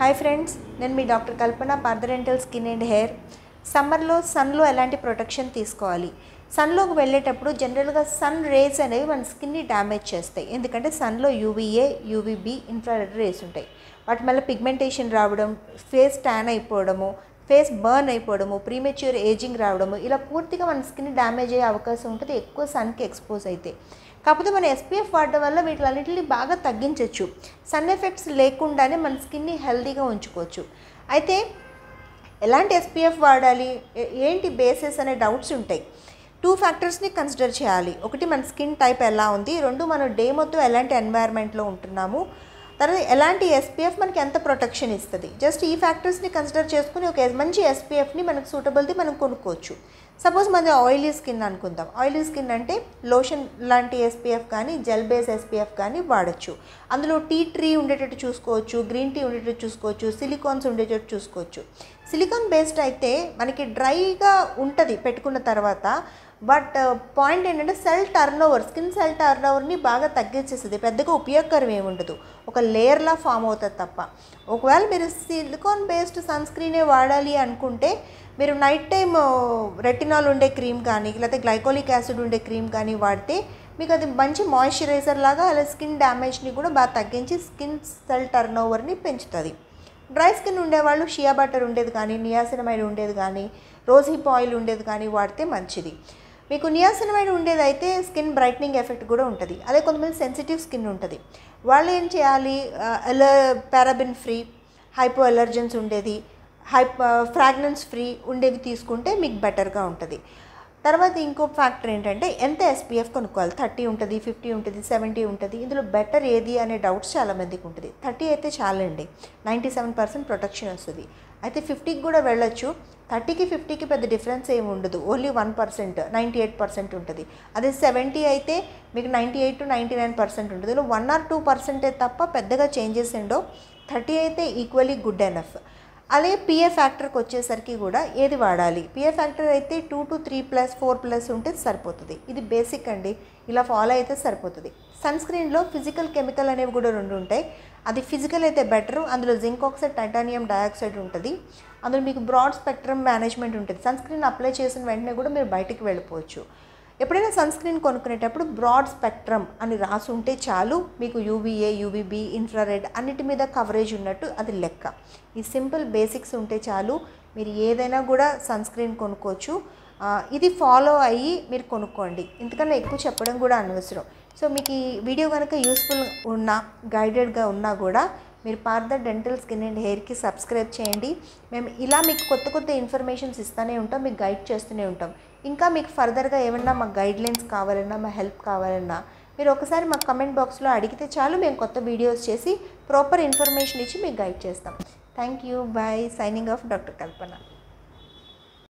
hi friends నేను మీ doctor Kalpana పార్థరెంటల్ స్కిన్ అండ్ హెయిర్ సమ్మర్లో సన్లో ఎలాంటి ప్రొటెక్షన్ తీసుకోవాలి సన్లోకి వెళ్ళేటప్పుడు జనరల్గా సన్ రేస్ అనేవి మన స్కిన్ని డ్యామేజ్ చేస్తాయి ఎందుకంటే సన్లో యూవీఏ యూవీబీ ఇన్ఫ్రారెడ్ రేస్ ఉంటాయి వాటి వల్ల పిగ్మెంటేషన్ రావడం ఫేస్ ట్యాన్ అయిపోవడము ఫేస్ బర్న్ అయిపోవడము ప్రీమెచ్యూర్ ఏజింగ్ రావడము ఇలా పూర్తిగా మన స్కిన్ డ్యామేజ్ అయ్యే అవకాశం ఉంటుంది ఎక్కువ సన్కి ఎక్స్పోజ్ అయితే కాకపోతే మన ఎస్పీఎఫ్ వాడడం వల్ల వీటిలన్నింటినీ బాగా తగ్గించవచ్చు సన్ ఎఫెక్ట్స్ లేకుండానే మన స్కిన్ని హెల్తీగా ఉంచుకోవచ్చు అయితే ఎలాంటి ఎస్పీఎఫ్ వాడాలి ఏ- ఏంటి బేసెస్ అనే డౌట్స్ ఉంటాయి టూ ఫ్యాక్టర్స్ని కన్సిడర్ చేయాలి ఒకటి మన స్కిన్ టైప్ ఎలా ఉంది రెండు మనం డే మొత్తం ఎలాంటి ఎన్వైర్న్మెంట్లో ఉంటున్నాము తర్వాత ఎలాంటి ఎస్పీఎఫ్ మనకి ఎంత ప్రొటెక్షన్ ఇస్తుంది జస్ట్ ఈ ఫ్యాక్టర్స్ని కన్సిడర్ చేసుకుని ఒక మంచి ఎస్పీఎఫ్ని మనకు సూటబుల్ది మనం కొనుక్కోవచ్చు సపోజ్ మనది ఆయిలీ స్కిన్ అనుకుందాం ఆయిలీ స్కిన్ అంటే లోషన్ లాంటి ఎస్పీఎఫ్ కానీ జెల్ బేస్ ఎస్పీఎఫ్ కానీ వాడచ్చు అందులో టీ ట్రీ ఉండేటట్టు చూసుకోవచ్చు గ్రీన్ టీ ఉండేటట్టు చూసుకోవచ్చు సిలికాన్స్ ఉండేటట్టు చూసుకోవచ్చు సిలికాన్ బేస్డ్ అయితే మనకి డ్రైగా ఉంటుంది పెట్టుకున్న తర్వాత బట్ పాయింట్ ఏంటంటే cell turn over skin cell turn ఓవర్ని బాగా తగ్గించేస్తుంది పెద్దగా ఉపయోగకరం ఏమి ఉండదు ఒక లేయర్లా ఫామ్ అవుతుంది తప్ప ఒకవేళ మీరు సిలికాన్ బేస్డ్ సన్ స్క్రీనే వాడాలి అనుకుంటే మీరు నైట్ టైం రెటినాల్ ఉండే క్రీమ్ కానీ లేకపోతే గ్లైకోలిక్ యాసిడ్ ఉండే క్రీమ్ కానీ వాడితే మీకు అది మంచి మాయిశ్చరైజర్ లాగా అలా స్కిన్ డ్యామేజ్ని కూడా బాగా తగ్గించి స్కిన్ సెల్ టర్న్ ఓవర్ని పెంచుతుంది డ్రై స్కిన్ ఉండేవాళ్ళు షియా బటర్ ఉండేది కానీ నియాసినమైడ్ ఉండేది కానీ రోజ్ హిప్ ఆయిల్ ఉండేది కానీ వాడితే మంచిది మీకు నియాసినమైడ్ ఉండేది అయితే స్కిన్ బ్రైట్నింగ్ ఎఫెక్ట్ కూడా ఉంటుంది అదే కొంతమంది సెన్సిటివ్ స్కిన్ ఉంటుంది వాళ్ళు ఏం చేయాలి అల పారాబిన్ ఫ్రీ హైపో అలర్జెన్స్ ఉండేది హైప్ ఫ్రాగ్రెన్స్ ఫ్రీ ఉండేవి తీసుకుంటే మీకు బెటర్గా ఉంటుంది తర్వాత ఇంకో ఫ్యాక్టర్ ఏంటంటే ఎంత ఎస్పీఎఫ్ కొనుక్కోవాలి థర్టీ ఉంటుంది ఫిఫ్టీ ఉంటుంది సెవెంటీ ఉంటుంది ఇందులో బెటర్ ఏది అనే డౌట్స్ చాలామందికి ఉంటుంది థర్టీ అయితే చాలండి నైంటీ సెవెన్ పర్సెంట్ ప్రొటెక్షన్ వస్తుంది అయితే ఫిఫ్టీకి కూడా వెళ్ళొచ్చు థర్టీకి ఫిఫ్టీకి పెద్ద డిఫరెన్స్ ఏమి ఉండదు only one percent ninety eight percent ఉంటుంది అదే సెవెంటీ అయితే మీకు ninety eight to ninety nine percent ఉంటుంది ఇందులో వన్ ఆర్ టూ పర్సెంటే తప్ప పెద్దగా చేంజెస్ ఉండవు థర్టీ అయితే ఈక్వలీ గుడ్ ఎనఫ్ అలాగే పిఏ ఫ్యాక్టర్కి వచ్చేసరికి కూడా ఏది వాడాలి పిఏ ఫ్యాక్టర్ అయితే two to three plus four plus ఉంటే సరిపోతుంది ఇది బేసిక్ అండి ఇలా ఫాలో అయితే సరిపోతుంది సన్ స్క్రీన్లో ఫిజికల్ కెమికల్ అనేవి కూడా రెండు ఉంటాయి అది ఫిజికల్ అయితే బెటర్ అందులో జింక్ ఆక్సైడ్ టైటానియం డయాక్సైడ్ ఉంటుంది అందులో మీకు బ్రాడ్ స్పెక్ట్రమ్ మేనేజ్మెంట్ ఉంటుంది సన్ స్క్రీన్ అప్లై చేసిన వెంటనే కూడా మీరు బయటికి వెళ్ళిపోవచ్చు ఎప్పుడైనా సన్ స్క్రీన్ కొనుక్కునేటప్పుడు బ్రాడ్ స్పెక్ట్రమ్ అని రాసి ఉంటే చాలు మీకు యూవీఏ యూవీబీ ఇన్ఫ్రారెడ్ అన్నిటి మీద కవరేజ్ ఉన్నట్టు అది లెక్క ఈ సింపుల్ బేసిక్స్ ఉంటే చాలు మీరు ఏదైనా కూడా సన్ స్క్రీన్ కొనుక్కోవచ్చు ఆ, ఇది ఫాలో అయ్యి మీరు కొనుక్కోండి ఎందుకంటే ఎక్కువ చెప్పడం కూడా అనవసరం సో మీకు ఈ వీడియో కనుక యూస్ఫుల్ ఉన్నా గైడెడ్గా ఉన్నా కూడా మీరు పార్థ డెంటల్ స్కిన్ అండ్ హెయిర్కి సబ్స్క్రైబ్ చేయండి మేము ఇలా మీకు కొత్త కొత్త ఇన్ఫర్మేషన్స్ ఇస్తూనే ఉంటాం మీకు గైడ్ చేస్తూనే ఉంటాం ఇంకా మీకు ఫర్దర్గా ఏమన్నా మా గైడ్లైన్స్ కావాలన్నా మా హెల్ప్ కావాలన్నా మీరు ఒకసారి మా కమెంట్ బాక్స్లో అడిగితే చాలు మేము కొత్త వీడియోస్ చేసి ప్రాపర్ ఇన్ఫర్మేషన్ ఇచ్చి మీకు గైడ్ చేస్తాం thank you bye signing off doctor Kalpana